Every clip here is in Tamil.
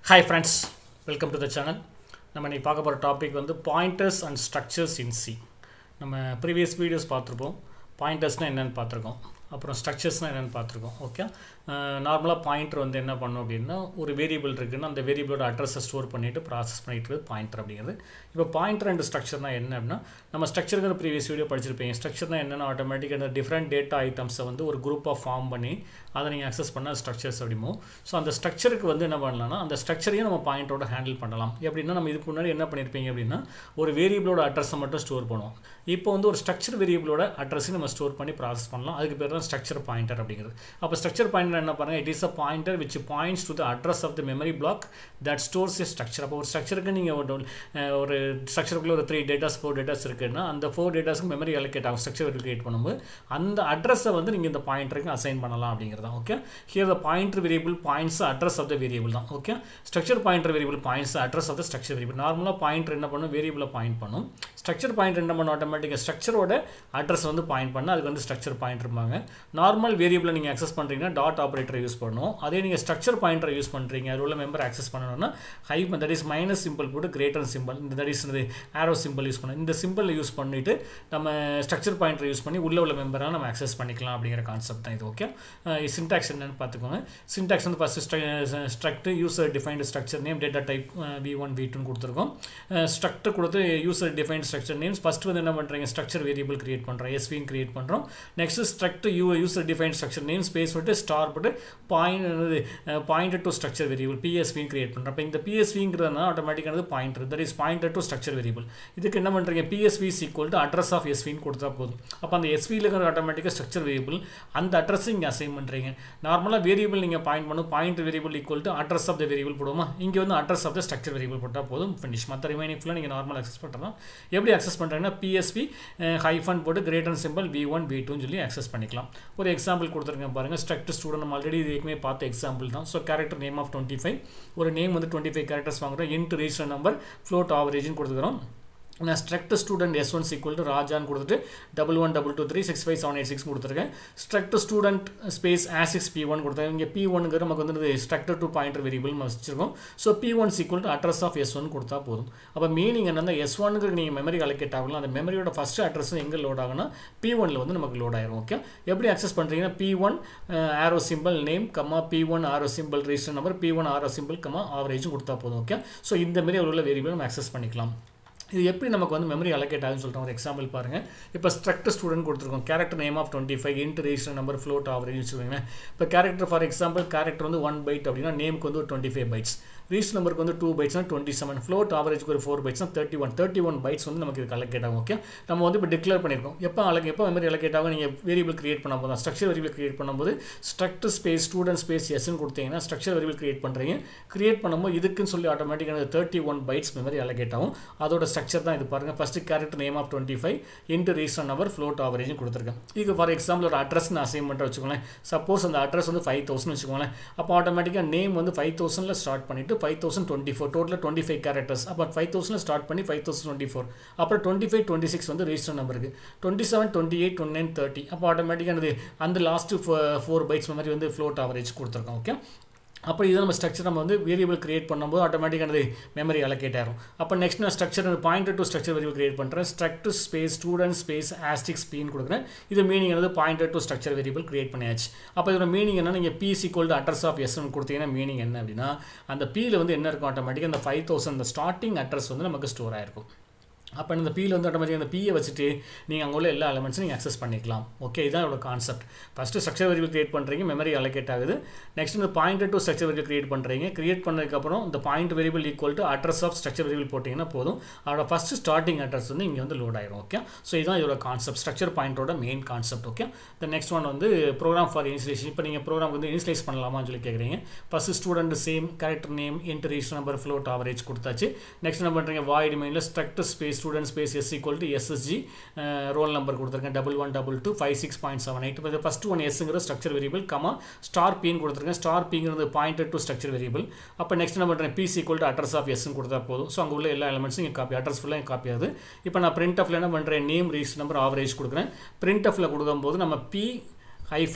hi friends welcome to the channel நம்ம இன்னைக்கு பார்க்க போகிற டாபிக் வந்து pointers and structures in C நம்ம ப்ரீவியஸ் வீடியோஸ் பார்த்துருப்போம் பாயிண்டர்ஸ்னால் என்னென்னு பார்த்துருக்கோம் அப்புறம் ஸ்ட்ரக்சர்ஸ்னால் என்னென்னு பார்த்துருக்கோம் ஓகே நார்மலாக பாயிண்டர் வந்து என்ன பண்ணும் அப்படின்னா ஒரு வேரியபிள் இருக்குன்னா அந்த வேரியபிளோட அட்ரஸை ஸ்டோர் பண்ணிவிட்டு ப்ராசஸ் பண்ணிட்டு இருக்குது பாயிண்டர் அப்படிங்கிறது இப்போ பாயிண்டர் அண்ட் ஸ்ட்ரக்சர்னால் என்ன அப்படின்னா நம்ம ஸ்ட்ரக்சருங்கிற ப்ரீவியஸ் வீடியோ படிச்சிருப்பீங்க ஸ்ட்ரக்சர்னால் என்னென்னா ஆட்டோமேட்டிக்காக அந்த டிஃப்ரெண்ட் டேட்டா ஐட்டம்ஸை வந்து ஒரு குரூப்பாக ஃபார்ம் பண்ணி அதை நீங்கள் அக்சஸ் பண்ணால் ஸ்ட்ரக்சர்ஸ் அப்படிமோ ஸோ அந்த ஸ்ட்ரக்சருக்கு வந்து என்ன பண்ணலாம்னா அந்த ஸ்ட்ரக்சரையும் நம்ம பாயிண்டரோட ஹேண்டில் பண்ணலாம் எப்படின்னா நம்ம இதுக்கு முன்னாடி என்ன பண்ணியிருப்பீங்க அப்படின்னா ஒரு வேரியபிளோட அட்ரஸை மட்டும் ஸ்டோர் பண்ணுவோம் இப்போ வந்து ஒரு ஸ்ட்ரக்சர் வேரியபிளோட அட்ரஸையும் நம்ம ஸ்டோர் பண்ணி ப்ராசஸ் பண்ணலாம் அதுக்கு பேர் தான் ஸ்ட்ரக்சர் பாயிண்டர் அப்படிங்கிறது அப்போ ஸ்ட்ரக்சர் பாயிண்டர் என்ன பாருங்கள் it is a pointer which points to the address of the memory block that stores a structure அப்போ ஒரு ஸ்ட்ரக்சருக்கு நீங்கள் ஒரு ஒரு ஸ்ட்ரக்சருக்குள்ள ஒரு த்ரீ டேட்டாஸ் ஃபோர் டேட்டாஸ் இருக்குன்னா அந்த ஃபோர் டேட்டாஸ்க்கு மெமரி அலோகேட் ஆகும் ஸ்ட்ரக்சர் கிரியேட் பண்ணும்போது அந்த அட்ரஸை வந்து நீங்கள் இந்த பாயிண்டருக்கு அசைன் பண்ணலாம் அப்படிங்கிறது தான் okay here the pointer variable points address of the variable தான் okay structure pointer variable points address of the structure variable நார்மலாக பாயிண்டர் என்ன பண்ணும் வேரியபிளை பாயிண்ட் பண்ணும் ஸ்ட்ரக்சர் பாயிண்டர் என்ன பண்ணும் ஆட்டோமேட்டிக்காக ஸ்ட்ரக்சரோட அட்ரஸ் வந்து பாயிண்ட் பண்ணால் அதுக்கு வந்து ஸ்ட்ரக்சர் பாயிண்ட் இருப்பாங்க நார்மல் வேரியபிளை நீங்கள் அக்சஸ் பண்ணுறீங்கன்னா டாட் ஆப்ரேட்டரை யூஸ் பண்ணணும் அதே நீங்கள் ஸ்ட்ரக்சர் பாயிண்டரை யூஸ் பண்ணுறீங்க அதில் உள்ள மெம்பர் ஆக்சஸ் பண்ணணும்னா ஹை தட் இஸ் மைனஸ் சிம்பிள் போட்டு கிரேட்டர் சிம்பிள் இந்த that is arrow symbol use பண்ணணும் இந்த சிம்பிள் யூஸ் பண்ணிவிட்டு நம்ம ஸ்ட்ரக்சர் பாயிண்டர் யூஸ் பண்ணி உள்ள உள்ள மெம்பராக நம்ம அக்சஸ் பண்ணிக்கலாம் அப்படிங்கிற கான்செப்ட் தான் இது ஓகே சின்டாக்ஸ் என்னன்னு பார்த்துக்கோங்க சின்டாக்ஸ் வந்து first struct user defined structure name data type V one V டூன்னு கொடுத்துருக்கோம் ஸ்ட்ரக்ட் கொடுத்து user defined structure names first வந்து என்ன பண்ணுறீங்க ஸ்ட்ரக்சர் வேரியபிள் கிரியேட் பண்ணுறோம் எஸ்வின்னு கிரியேட் பண்ணுறோம் next struct you user define structure name space போட்டு ஸ்டார் போட்டு point pointed to structure variable பிஎஸ்வின்னு கிரியேட் பண்ணுறோம் இப்போ இந்த பிஎஸ்விங்கிறதுனா ஆட்டோமேட்டிக்கானது pointer that is pointed to structure variable இதுக்கு என்ன பண்ணுறீங்க PSV equal to address of எஸ்வின்னு கொடுத்தா போதும் அப்போ அந்த எஸ்வியில் இருக்கிற ஆட்டோமேட்டிக்காக ஸ்ட்ரக்சர் வேரியபிள் அந்த அட்ரஸை இங்கே அசைன் பண்ணுறீங்க நார்மலாக வேரியபிள் நீங்கள் பாயிண்ட் பண்ணும் point variable equal to address of the variable போடுவோமா இங்கே வந்து address of the structure variable போட்டால் போதும் ஃபினிஷ் மற்ற ரிமைனிங் ஃபுல்லாக நீங்கள் நார்மல் அக்சஸ் பண்ணுறோம் எப்படி அக்சஸ் பண்ணுறீங்கன்னா பிஎஸ்வி ஹைஃபன் போட்டு greater symbol V one V டூன்னு சொல்லி அக்சஸ் பண்ணிக்கலாம் ஒரு எக்ஸாம்பிள் கொடுத்துருங்க பாருங்கள் ஸ்ட்ரக்ட் ஸ்டூடெண்ட் நம்ம ஆல்ரெடி இது ஏற்கனவே பார்த்த எக்ஸாம்பிள் தான் so character name of twenty five ஒரு நேம் வந்து டுவெண்ட்டி ஃபைவ் கேரக்டர்ஸ் வாங்குறோம் இன்ட் ரீஜன் நம்பர் ஃப்ளோட் ஆவரேஜ்னு கொடுத்துக்கிறோம் நான் struct student S one equal to ராஜான்னு கொடுத்துட்டு double one double two three six five seven eight six கொடுத்துருக்கேன் ஸ்ட்ரக்ட் ஸ்டூடெண்ட் ஸ்பேஸ் ஆஸ் சிக்ஸ் பி ஒன் கொடுத்தேன் இங்கே பி ஒனுங்கிற நமக்கு வந்து ஸ்ட்ரக்டர் டூ பாயிண்டர் வேரியபிள் நம்ம வச்சிருக்கோம் so P one equal to address of S one கொடுத்தா போதும் அப்போ மீனிங் என்னன்னா எஸ் ஒனுக்கு நீங்கள் மெமரி அலோகேட் ஆகலாம் அந்த மெமரியோட ஃபஸ்ட் அட்ரஸ் எங்கே லோட் ஆகுனா பி ஒனில் வந்து நமக்கு லோட் ஆயிரும் ஓகே எப்படி அக்சஸ் பண்ணுறீங்கன்னா P one arrow symbol name comma P one arrow symbol register number P one arrow symbol comma ஆவரேஜும் கொடுத்தா போதும் ஓகே ஸோ இந்த மாதிரி உள்ள வேரியபிள் நம்ம அக்சஸ் பண்ணிக்கலாம் இது எப்படி நமக்கு வந்து மெமரி அலோகேட் ஆகுதுன்னு சொல்லிட்டு ஒரு எக்ஸாம்பிள் பாருங்கள் இப்போ ஸ்ட்ரக்ட் ஸ்டூடெண்ட் கொடுத்துருக்கோம் character name of twenty five int register number float average வச்சுக்கோங்களேன் இப்போ கேரக்டர் ஃபார் எக்ஸாம்பிள் கேரக்டர் வந்து ஒன் பைட் அப்படின்னா நேமுக்கு வந்து ஒரு டுவெண்ட்டி ஃபைவ் பைட்ஸ் ரீச் நம்பருக்கு வந்து டூ பைட்ஸ்னா டுவெண்ட்டி செவன் ஃப்ளோட் ஆவரேஜ்க்கு ஒரு ஃபோர் பைட்ஸ்னா thirty one thirty one bytes வந்து நமக்கு இது அலோகேட் ஆகும் ஓகே நம்ம வந்து இப்போ டிக்ளேர் பண்ணியிருக்கோம் எப்போ அலக் எப்போ மெமரி அலோகேட் ஆகும் நீங்கள் வேரியபிள் கிரியேட் பண்ண போதும் ஸ்ட்ரக்சர் வேரியபிள் கிரியேட் பண்ணும்போது ஸ்ட்ரக்ட் ஸ்பேஸ் ஸ்டூடெண்ட் ஸ்பேஸ் எஸ்ன்னு கொடுத்தீங்கன்னா ஸ்ட்ரக்சர் வேரியபிள் கிரியேட் பண்ணுறீங்க கிரியேட் பண்ணும்போது இதுக்குன்னு சொல்லி ஆட்டோமேட்டிக்கான thirty one bytes memory allocate ஆகும் அதோட ஸ்ட்ரக்சர் தான் இது பாருங்கள் first character name of twenty five int reason number float average கொடுத்துருக்கேன் இது ஃபார் எக்ஸாம்பிள் ஒரு அட்ரஸ் நான் அசைன் பண்ணுற வச்சுக்கோங்களேன் சப்போஸ் அந்த அட்ரஸ் வந்து ஃபைவ் தௌசண்ட் வச்சுக்கோங்களேன் அப்போ ஆட்டோமேட்டிக்காக நேம் வந்து ஃபைவ் தௌசண்டில் ஸ்டார்ட் பண்ணிவிட்டு ஃபைவ் தௌசண்ட் டுவெண்ட்டி ஃபோர் டோட்டலாக டுவெண்ட்டி ஃபைவ் கேரக்டர்ஸ் அப்போ ஃபைவ் தௌசண்ட் ஸ்டார்ட் பண்ணி ஃபைவ் தௌசண்ட் டுவெண்ட்டி ஃபோர் அப்புறம் டுவெண்ட்டி ஃபைவ் டுவெண்ட்டி சிக்ஸ் வந்து ரிஜிஸ்டர் நம்பர் இருக்குது twenty seven twenty eight twenty nine thirty அப்போ ஆட்டோமேட்டிக்கானது அந்த லாஸ்ட்டு ஃபோர் பைட்ஸ் மாதிரி வந்து ஃப்ளோட் ஆவரேஜ் கொடுத்துருக்கோம் ஓகே அப்போ இதை நம்ம ஸ்ட்ரக்சர் நம்ம வந்து வேரியபிள் கிரியேட் பண்ணும்போது ஆட்டோமேட்டிக்கானது மெமரி அலோகேட் ஆகும் அப்போ நெக்ஸ்ட் நான் structure pointer to structure variable create பண்ணுறேன் struct space student space asterisk ஸ்பீன் கொடுக்குறேன் இது மீனிங் என்னது pointer to structure variable create பண்ணியாச்சு அப்போ இதோட மீனிங் என்ன நீங்கள் பி சிக்வல் அட்ரஸ் ஆஃப் எஸ்ன்னு கொடுத்தீங்கன்னா மீனிங் என்ன அப்படின்னா அந்த பியில் வந்து என்ன இருக்கும் ஆட்டோமேட்டிக்காக அந்த ஃபைவ் தௌசண்ட் அந்த ஸ்டார்டிங் அட்ரஸ் வந்து நமக்கு ஸ்டோர் ஆயிருக்கும் அப்போ இந்த பியில் வந்து ஆட்டோமேட்டிக் அந்த பியை வச்சுட்டு நீங்கள் அங்கே உள்ள எல்லா எலமெண்ட்ஸும் நீங்கள் அக்சஸ் பண்ணிக்கலாம் ஓகே இதான் இதோட concept first structure variable create பண்ணுறீங்க மெமரி அலோகேட் ஆகுது நெக்ஸ்ட் இந்த pointer to structure variable create பண்ணுறீங்க கிரியேட் பண்ணதுக்கப்புறம் இந்த point variable equal to address of structure variable போட்டிங்கன்னா போதும் அதோட ஃபஸ்ட்டு ஸ்டார்டிங் அட்ரஸ் வந்து இங்கே வந்து லோட் ஆயிரும் ஓகே ஸோ இதுதான் இதோட கான்செப்ட் ஸ்ட்ரக்சர் பாயிண்டோட main concept okay the next one வந்து ப்ரோக்ராம் ஃபார் இன்ஸ்டலேஷன் இப்போ நீங்கள் ப்ரோக்ராம் வந்து இன்ஸ்டலைஸ் பண்ணலாமான்னு சொல்லி கேட்குறீங்க first student same character name int number float average கொடுத்தாச்சு நெக்ஸ்ட் என்ன பண்ணுறீங்க வாய்டு மெயினில் struct space student space S equal to SSG roll number கொடுத்துருக்கேன் double one double two five six point seven eight இப்போ ஃபஸ்ட் ஒன் எஸ்ங்கிற ஸ்ட்ரக்சர் வேரியபிள் கமா ஸ்டார் பின்னு கொடுத்துருக்கேன் ஸ்டார் பிங்கிறது பாயிண்டட் டு ஸ்ட்ரக்சர் வேரியபிள் அப்போ நெக்ஸ்ட் என்ன பண்ணுறேன் P equal to address of எஸ்ன்னு கொடுத்தா போதும் ஸோ அங்கே உள்ள எல்லா எலமெண்ட்ஸும் இங்கே காப்பி அட்ரஸ் ஃபுல்லாக காப்பி ஆகுது இப்போ நான் பிரிண்ட் ஆஃப்ல என்ன பண்ணுறேன் நேம் ரீஸ் நம்பர் ஆவரேஜ் கொடுக்குறேன் பிரிண்ட் ஆஃப்ல கொடுக்கும்போது நம்ம P hyphen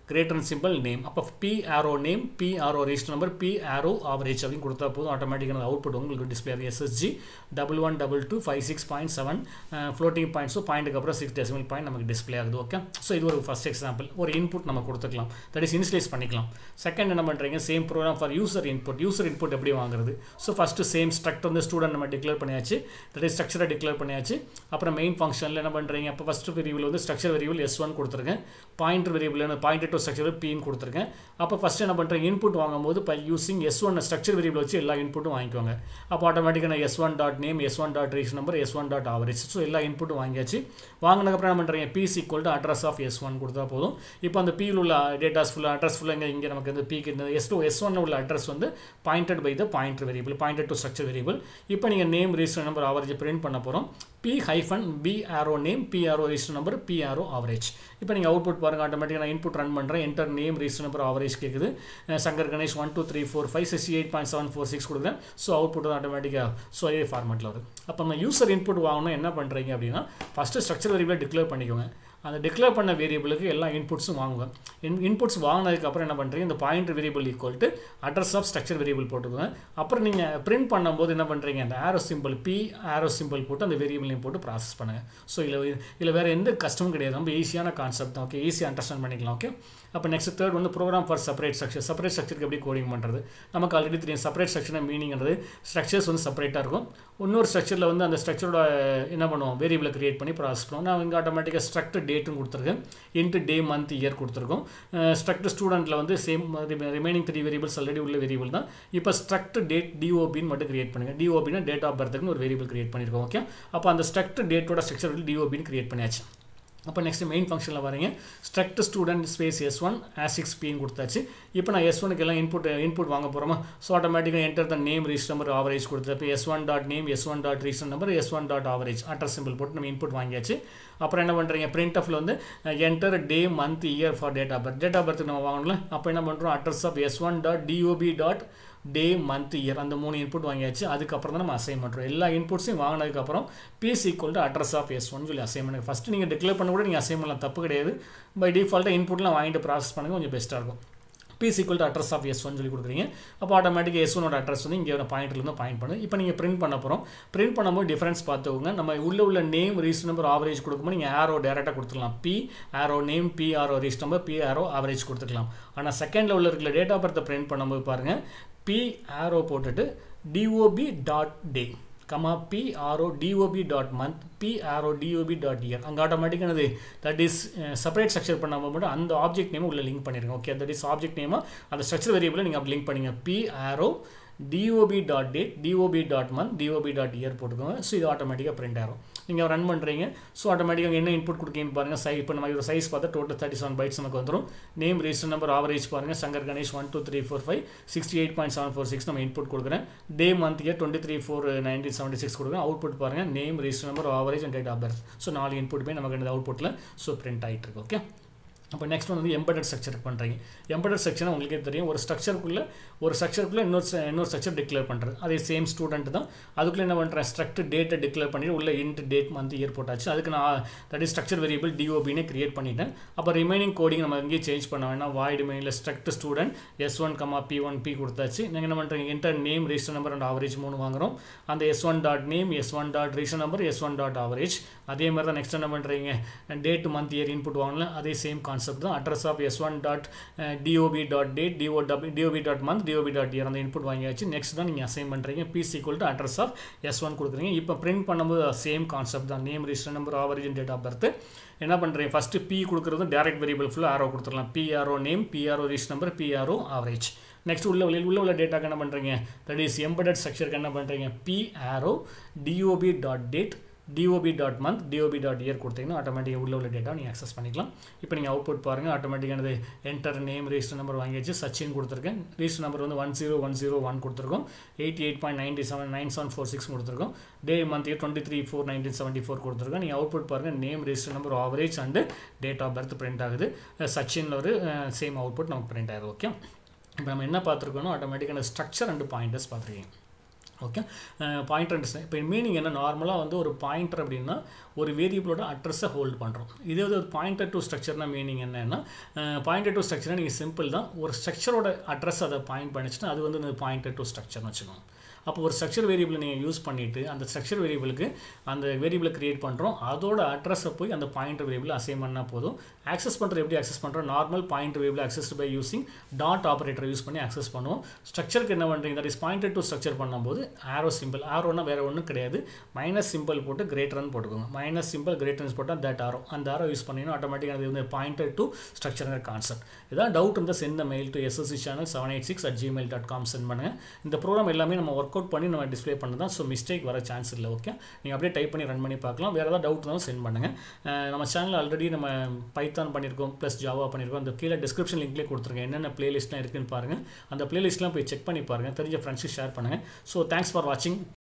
greater symbol name அப்போ P arrow name P arrow register number P arrow average அப்படின்னு கொடுத்தா போதும் ஆட்டோமேட்டிக்கான அவுட்புட் உங்களுக்கு டிஸ்பிளே ஆகும் SSG double one double two five six point seven floating பாயிண்ட்ஸும் பாயிண்ட்டுக்கு அப்புறம் சிக்ஸ் டெசிமல் பாயிண்ட் நமக்கு டிஸ்பிளே ஆகுது ஓகே ஸோ இது ஒரு ஃபஸ்ட் எக்ஸாம்பிள் ஒரு இன்புட் நம்ம கொடுத்துக்கலாம் தட் இஸ் இன்ஸ்லேஸ் பண்ணிக்கலாம் செகண்ட் என்ன பண்ணுறீங்க same program for user input user input எப்படி வாங்குறது ஸோ ஃபஸ்ட்டு சேம் ஸ்ட்ரக்ட் வந்து ஸ்டூடெண்ட் நம்ம டிக்ளேர் பண்ணியாச்சு தட் இஸ் ஸ்ட்ரக்சரை டிக்ளேர் பண்ணியாச்சு அப்புறம் மெயின் ஃபங்க்ஷனில் என்ன பண்ணுறீங்க அப்போ ஃபஸ்ட்டு வேரியபிள் வந்து ஸ்ட்ரக்சர் வேரியபிள் எஸ் ஒன் கொடுத்துருக்கேன் pointer variable pointer to structure பின்னு கொடுத்துருக்கேன் அப்போ ஃபஸ்ட்டு என்ன பண்ணுறேன் இன்புட் வாங்கும்போது by using S one structure variable வச்சு எல்லா இன்புட்டும் வாங்கிக்கோங்க அப்போ ஆட்டோமேட்டிக்காக நான் S one dot name S one dot reg number S one dot average so எல்லா இன்புட்டும் வாங்கியாச்சு வாங்கினதுக்கப்புறம் என்ன பண்ணுறீங்க பிஸ் equal to address of S one கொடுத்தா போதும் இப்போ அந்த பியில் உள்ள டேட்டாஸ் ஃபுல்லாக அட்ரஸ் ஃபுல்லாக இங்கே இங்கே நமக்கு வந்து பிக்கு இந்த எஸ் டூ எஸ் ஒன் உள்ள அட்ரஸ் வந்து pointed by the pointer variable pointed to structure variable இப்போ நீங்கள் name reason number average print பண்ண போகிறோம் P hyphen P arrow name P arrow reason number P arrow average இப்போ நீங்கள் அவுட்புட் பாருங்கள் ஆட்டோமேட்டிக்காக நான் இன்புட் ரன் பண்ணுறேன் enter name reason number average கேட்குது Shankar Ganesh one two three four five sixty eight point seven four six கொடுக்குறேன் ஸோ அவுட்புட் தான் ஆட்டோமேட்டிக்காக ஸோ அதே ஃபார்மெட்டில் வரும் அப்போ நம்ம யூசர் இன்புட் வாங்கணும் என்ன பண்ணுறீங்க அப்படின்னா ஃபஸ்ட்டு ஸ்ட்ரக்சர் வேரியபிள் டிக்ளேர் பண்ணிக்கோங்க அந்த டிக்ளேர் பண்ண வேரியபிளுக்கு எல்லா இன்புட்ஸும் வாங்குங்க இன் இன்புட்ஸ் வாங்கினதுக்கப்புறம் என்ன பண்ணுறீங்க இந்த point variable equal to address of structure variable போட்டுக்கோங்க அப்புறம் நீங்கள் பிரிண்ட் பண்ணும்போது என்ன பண்ணுறீங்க அந்த arrow symbol P arrow symbol போட்டு அந்த வேரியபிளையும் போட்டு ப்ராசஸ் பண்ணுங்கள் ஸோ இதில் இதில் வேறு எந்த கஷ்டமும் கிடையாது ரொம்ப ஈஸியான கான்செப்ட் தான் ஓகே ஈஸியாக அண்டர்ஸ்டாண்ட் பண்ணிக்கலாம் ஓகே அப்போ நெக்ஸ்ட் தேர்ட் வந்து program for separate structure separate ஸ்ட்ரக்சருக்கு எப்படி கோடிங் பண்ணுறது நமக்கு ஆல்ரெடி தெரியும் செப்பரேட் ஸ்ட்ரக்சர் மீனிங்கிறது ஸ்ட்ரக்சர்ஸ் வந்து செப்பரேட்டாக இருக்கும் இன்னொரு ஸ்ட்ரக்சரில் வந்து அந்த ஸ்ட்ரக்சரோட என்ன பண்ணுவோம் வேரியபிளை கிரியேட் பண்ணி ப்ராசஸ் பண்ணுவோம் நான் இங்கே ஆட்டோமேட்டிக்காக ஸ்ட்ரக்ட் டேட்டும் கொடுத்துருக்கேன் இன்ட்டு டே மந்த் இயர் கொடுத்துருக்கோம் ஸ்ட்ரக்ட் ஸ்டூடெண்ட்டில் வந்து same remaining three variables already உள்ள வேரியபிள் தான் இப்போ ஸ்ட்ரக்ட் டேட் டிஓபின்னு மட்டும் கிரியேட் பண்ணுங்கள் டிஓபினா டேட் ஆஃப் பர்த்துக்குன்னு ஒரு வேரியபிள் கிரியேட் பண்ணியிருக்கோம் ஓகே அப்போ அந்த ஸ்ட்ரக்ட் டேட்டோட ஸ்ட்ரக்சர் டிஓபின்னு கிரியேட் பண்ணியாச்சு அப்போ நெக்ஸ்ட் மெயின் ஃபங்க்ஷனில் வரீங்க struct student space S one ஆசிக்ஸ் பின்னு கொடுத்தாச்சு இப்போ நான் எஸ் ஒனுக்கு எல்லாம் இன்புட் இன்புட் வாங்க போகிறோமா ஸோ ஆட்டோமேட்டிக்காக enter the name reg number average கொடுத்து இப்போ S one dot name S one dot reason number S one dot average address symbol போட்டு நம்ம இன்புட் வாங்கியாச்சு அப்புறம் என்ன பண்ணுறீங்க பிரிண்ட் ஆஃபில் வந்து enter day month year for date of birth date of birth நம்ம வாங்கணும்ல அப்போ என்ன பண்ணுறோம் address of S one dot DOB dot day month year அந்த மூணு இன்புட் வாங்கியாச்சு அதுக்கப்புறம் தான் நம்ம அசைன் பண்ணுறோம் எல்லா இன்புட்ஸையும் வாங்கினதுக்கப்புறம் PS equal to address of S one சொல்லி அசைன் பண்ணுங்க ஃபஸ்ட்டு நீங்கள் டிக்ளேர் பண்ண கூட நீங்கள் அசைன் பண்ணலாம் தப்பு கிடையாது பை டிஃபால்ட்டாக இன்புட்லாம் வாங்கிட்டு ப்ராசஸ் பண்ணுங்க கொஞ்சம் பெஸ்ட்டாக இருக்கும் PS equal to address of S one சொல்லி கொடுக்குறீங்க அப்போ ஆட்டோமேட்டிக்காக எஸ் ஒனோட அட்ரஸ் வந்து இங்கே பாயிண்ட்லேருந்து பாயிண்ட் பண்ணு இப்போ நீங்கள் பிரிண்ட் பண்ண போகிறோம் பிரிண்ட் பண்ணும்போது டிஃப்ரென்ஸ் பார்த்துக்கோங்க நம்ம உள்ள உள்ள நேம் ரீஸ் நம்பர் ஆவரேஜ் கொடுக்கும்போது நீங்கள் ஆரோ டேரெக்டாக கொடுத்துக்கலாம் P arrow name P arrow reg number P arrow average கொடுத்துக்கலாம் ஆனால் செகண்டில் உள்ள இருக்கிற டேட் ஆஃப் பர்த்தை பிரிண்ட் பண்ணும்போது பாருங்கள் பி ஆரோ போட்டுட்டு DOB dot day comma P arrow DOB dot month P arrow DOB dot year அங்கே ஆட்டோமேட்டிக்கானது தட் இஸ் செப்பரேட் ஸ்ட்ரக்சர் பண்ணாமல் மட்டும் அந்த ஆப்ஜெக்ட் நேம் உள்ள லிங்க் பண்ணிடுங்க ஓகே தட் இஸ் ஆப்ஜெக்ட் நேமாக அந்த ஸ்ட்ரக்சர் வேரியபிளை நீங்கள் அப்படி லிங்க் பண்ணிங்க P arrow DOB dot date DOB dot month DOB dot year போட்டுக்கோங்க ஸோ இது ஆட்டோமேட்டிக்காக பிரிண்ட் ஆகும் நீங்கள் ரன் பண்ணுறீங்க ஸோ ஆட்டோமேட்டிக்காக என்ன இன்புட் கொடுக்கீங்கன்னு பாருங்கள் சை இப்போ நம்ம இதோட சைஸ் பார்த்தா டோட்டல் தேர்ட்டி செவன் பைட்ஸ் நமக்கு வந்துடும் நேம் ரிஜிஸ்டர் நம்பர் ஆவரேஜ் பாருங்கள் Shankar Ganesh one two three four five sixty eight point seven four six நம்ம இன்புட் கொடுக்குறேன் day month year twenty three four nineteen seventy six கொடுக்குறேன் அவுட்புட் பாருங்கள் name register number average and date of birth so நாலு இன்புட்டுமே நமக்கு இந்த அவுட்புட்டில் ஸோ பிரிண்ட் ஆகிட்டு இருக்கு ஓகே அப்போ நெக்ஸ்ட் ஒன் வந்து எம்பெடட் ஸ்ட்ரக்சர் பண்ணுறீங்க எம்பெடட் செக்ஷன் உங்களுக்கே தெரியும் ஒரு ஸ்ட்ரக்சருக்குள்ளே ஒரு ஸ்ட்ரக்சருக்குள்ளே இன்னொரு இன்னொரு ஸ்ட்ரக்சர் டிக்ளேர் பண்ணுறது அதே சேம் ஸ்டூடெண்ட் தான் அதுக்குள்ளே என்ன பண்ணுறேன் ஸ்ட்ரக்ட் டேட்டை டிக்ளேர் பண்ணிட்டு உள்ள இன்ட் டேட் மந்த் இயர் போட்டாச்சு அதுக்கு நான் தட் இஸ் ஸ்ட்ரக்சர் வேரியபிள் டிஓபினே கிரியேட் பண்ணிட்டேன் அப்போ ரிமைனிங் கோடிங் நம்ம இங்கேயே சேஞ்ச் பண்ண வேணாம் வாய்டு மெயினில் struct student S one comma B one B கொடுத்தாச்சு நீங்கள் என்ன பண்ணுறீங்க enter name register number and average மூணு வாங்குறோம் அந்த S one dot name S one dot register number S one dot average அதே மாதிரி தான் நெக்ஸ்ட் என்ன பண்ணுறீங்க டேட் மந்த் இயர் இன்புட் வாங்கல அதே சேம் கான்செப்ட் தான் address of S one dot DOB dot date DO double DOB dot month DOB dot year அந்த இன்புட் வாங்கியாச்சு நெக்ஸ்ட் தான் நீங்கள் அசைன் பண்ணுறீங்க பிஸ் equal to address of S one கொடுக்குறீங்க இப்போ பிரிண்ட் பண்ணும்போது சேம் கான்செப்ட் தான் name register number average date of birth என்ன பண்ணுறீங்க ஃபஸ்ட்டு பி கொடுக்குறது டேரக்ட் வேரியபிள் ஃபுல்லாக ஆரோ கொடுத்துடலாம் p arrow name p arrow register number p arrow average next உள்ள வெளியில் உள்ள உள்ள டேட்டாக்கு என்ன பண்ணுறீங்க தட் இஸ் எம்படட் ஸ்ட்ரக்சருக்கு என்ன பண்ணுறீங்க P arrow DOB dot date DOB dot month DOB dot year கொடுத்தீங்கன்னா ஆட்டோமேட்டிக்காக உள்ள உள்ள டேட்டா நீங்கள் அக்சஸ் பண்ணிக்கலாம் இப்போ நீங்கள் அவுட்புட் பாருங்கள் ஆட்டோமேட்டிக்கானது என்டர் நேம் ரிஜிஸ்டர் நம்பர் வாங்கியாச்சு சச்சின் கொடுத்துருக்கேன் ரிஜிஸ்டர் நம்பர் வந்து one zero one zero one கொடுத்துருக்கோம் eighty eight point ninety seven nine seven four six கொடுத்துருக்கோம் day month year twenty three four nineteen seventy four கொடுத்துருக்கோம் நீங்கள் அவுட்புட் பாருங்கள் name register number average and date of birth print ஆகுது சச்சினில் ஒரு சேம் அவுட்புட் நமக்கு பிரிண்ட் ஆகுது ஓகே இப்போ நம்ம என்ன பார்த்துருக்கோம் ஆட்டோமேட்டிக்கான ஸ்ட்ரக்சர் அண்டு பாயிண்டர்ஸ் பார்த்துருக்கீங்க ஓகே பாயிண்டர் இப்போ மீனிங் என்ன நார்மலாக வந்து ஒரு பாயிண்டர் அப்படின்னா ஒரு வேரியபிளோட அட்ரஸை ஹோல்ட் பண்ணுறோம் இதே வந்து ஒரு பாயிண்டர் டு ஸ்ட்ரக்சர்னா மீனிங் என்னன்னா பாயிண்டர் டு ஸ்ட்ரக்சர்னா நீங்கள் சிம்பிள் தான் ஒரு ஸ்ட்ரக்சரோட அட்ரஸ் அதை பாயிண்ட் பண்ணிச்சுன்னா அது வந்து இந்த பாயிண்டர் டு ஸ்ட்ரக்சர்னு வச்சுக்கோங்க அப்போ ஒரு ஸ்ட்ரக்சர் வேரியபிளை நீங்கள் யூஸ் பண்ணிவிட்டு அந்த ஸ்ட்ரக்சர் வேரியபிளுக்கு அந்த வேரியபிளை க்ரியேட் பண்ணுறோம் அதோட அட்ரஸை போய் அந்த பாயிண்டர் வேரியபிள் அசைன் பண்ணால் போதும் ஆக்சஸ் பண்ணுறது எப்படி ஆக்சஸ் பண்ணுறோம் normal pointer variable access by using dot operator use பண்ணி ஆக்சஸ் பண்ணுவோம் ஸ்ட்ரக்சருக்கு என்ன பண்ணுறீங்க that is pointed to structure பண்ணும்போது ஆரோ சிம்பிள் ஆரோனா வேறு ஒன்றும் கிடையாது மைனஸ் சிம்பிள் போட்டு கிரேட்டர்னு போட்டுக்கோங்க மைனஸ் சிம்பிள் கிரேட்டர்னு போட்டால் தட் ஆரோ அந்த ஆரோ யூஸ் பண்ணிங்கன்னா ஆட்டோமேட்டிக்காக அது வந்து பாயிண்டட் டு ஸ்ட்ரக்சருங்கிற கான்செப்ட் ஏதாவது டவுட் இருந்தால் send mail to SSC channel seven eight six at Gmail dot com send பண்ணுங்கள் இந்த ப்ரோக்ராம் எல்லாமே நம்ம ஒர்க் அவுட் பண்ணி நம்ம டிஸ்பிளே பண்ணி தான் ஸோ மிஸ்டேக் வர சான்ஸ் இல்லை ஓகே நீங்கள் அப்படியே டைப் பண்ணி ரன் பண்ணி பார்க்கலாம் வேறு ஏதாவது டவுட் இருந்தாலும் சென்ட் பண்ணுங்கள் நம்ம சேனல் ஆல்ரெடி நம்ம பைத்தான் பண்ணியிருக்கோம் ப்ளஸ் ஜாவா பண்ணியிருக்கோம் அந்த கீழே டிஸ்கிரிப்ஷன் லிங்க்லேயே கொடுத்துருக்கேன் என்னென்ன பிளேலிஸ்ட்லாம் இருக்குன்னு பாருங்கள் அந்த பிளேலிஸ்ட்லாம் போய் செக் பண்ணி பாருங்கள் தெரிஞ்ச ஃப்ரெண்ட்ஸுக்கு ஷேர் பண்ணுங்கள் ஸோ தேங்க்ஸ் ஃபார் வாட்சிங்